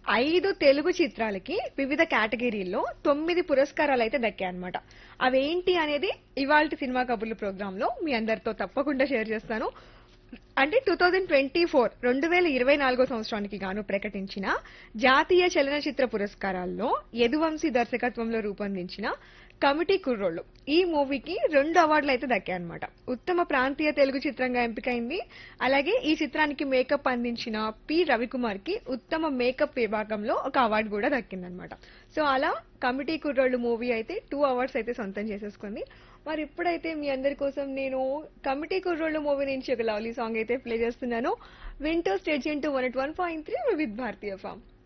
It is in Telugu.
ఐదు తెలుగు చిత్రాలకి వివిధ కేటగిరీల్లో తొమ్మిది పురస్కారాలు అయితే దక్కాయి అనమాట అవేంటి అనేది ఇవాళ సినిమా కబుర్లు ప్రోగ్రామ్ లో మీ అందరితో తప్పకుండా షేర్ చేస్తాను అంటే టూ థౌజండ్ ట్వంటీ ఫోర్ రెండు వేల ఇరవై నాలుగో సంవత్సరానికి గాను ప్రకటించిన జాతీయ చలనచిత్ర పురస్కారాల్లో యదువంశీ దర్శకత్వంలో రూపొందించిన కమిటీ కుర్రోళ్ళు ఈ మూవీకి రెండు అవార్డులు అయితే దక్కాయన్నమాట ఉత్తమ ప్రాంతీయ తెలుగు చిత్రంగా ఎంపికైంది అలాగే ఈ చిత్రానికి మేకప్ అందించిన పి రవికుమార్ కి ఉత్తమ మేకప్ విభాగంలో ఒక అవార్డు కూడా దక్కిందనమాట సో అలా కమిటీ కుర్రోళ్ళు మూవీ అయితే టూ అవార్డ్స్ అయితే సొంతం చేసేసుకుంది మరి ఇప్పుడైతే మీ అందరి కోసం నేను కమిటీ కుర్రోళ్ళు మూవీ నుంచి ఒక లవ్లీ సాంగ్ అయితే ప్లే చేస్తున్నాను వింటో stage into one one point three with భారతీయ ఫామ్